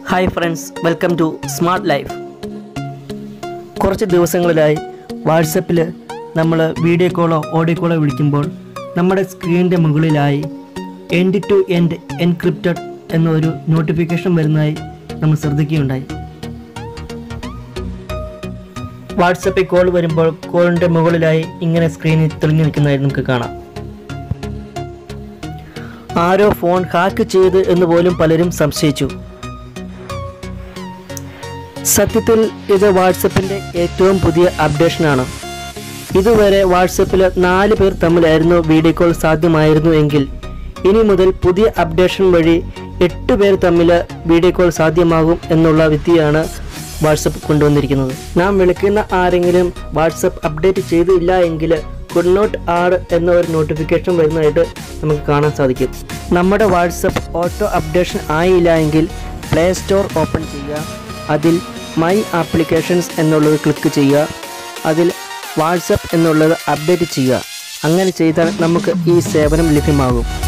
hi friends welcome to smart life കുറച്ച് ദിവസങ്ങളിലായി വാട്സപ്പിൽ നമ്മൾ വീഡിയോ കോളോ ഓഡിയോ കോളോ വിളിക്കുമ്പോൾ നമ്മുടെ സ്ക്രീനിൻ്റെ മുകളിലായി എൻഡ് ടു എൻഡ് എൻക്രിപ്റ്റഡ് എന്നൊരു നോട്ടിഫിക്കേഷൻ വരുന്നതായി നമ്മൾ ശ്രദ്ധിക്കുകയുണ്ടായി വാട്സപ്പിൽ കോൾ വരുമ്പോൾ കോളിൻ്റെ മുകളിലായി ഇങ്ങനെ സ്ക്രീനിൽ തെളിഞ്ഞു നിൽക്കുന്നതായി നമുക്ക് കാണാം ആരോ ഫോൺ ഹാക്ക് ചെയ്ത് എന്ന് പോലും പലരും സംശയിച്ചു സത്യത്തിൽ ഇത് വാട്സപ്പിൻ്റെ ഏറ്റവും പുതിയ അപ്ഡേഷനാണ് ഇതുവരെ വാട്സപ്പിൽ നാല് പേർ തമ്മിലായിരുന്നു വീഡിയോ കോൾ സാധ്യമായിരുന്നു എങ്കിൽ ഇനി മുതൽ പുതിയ അപ്ഡേഷൻ വഴി എട്ട് പേർ തമ്മിൽ വീഡിയോ കോൾ സാധ്യമാകും എന്നുള്ള വിദ്യയാണ് വാട്സപ്പ് കൊണ്ടുവന്നിരിക്കുന്നത് നാം വിളിക്കുന്ന ആരെങ്കിലും വാട്സപ്പ് അപ്ഡേറ്റ് ചെയ്തില്ല എങ്കിൽ കുഡ് നോട്ട് ആഡ് എന്ന ഒരു നോട്ടിഫിക്കേഷൻ വരുന്നതായിട്ട് നമുക്ക് കാണാൻ സാധിക്കും നമ്മുടെ വാട്സപ്പ് ഓട്ടോ അപ്ഡേഷൻ ആയില്ല എങ്കിൽ പ്ലേ സ്റ്റോർ ഓപ്പൺ ചെയ്യുക അതിൽ മൈ ആപ്ലിക്കേഷൻസ് എന്നുള്ളത് ക്ലിക്ക് ചെയ്യുക അതിൽ വാട്സപ്പ് എന്നുള്ളത് അപ്ഡേറ്റ് ചെയ്യുക അങ്ങനെ ചെയ്താൽ നമുക്ക് ഈ സേവനം ലഭ്യമാകും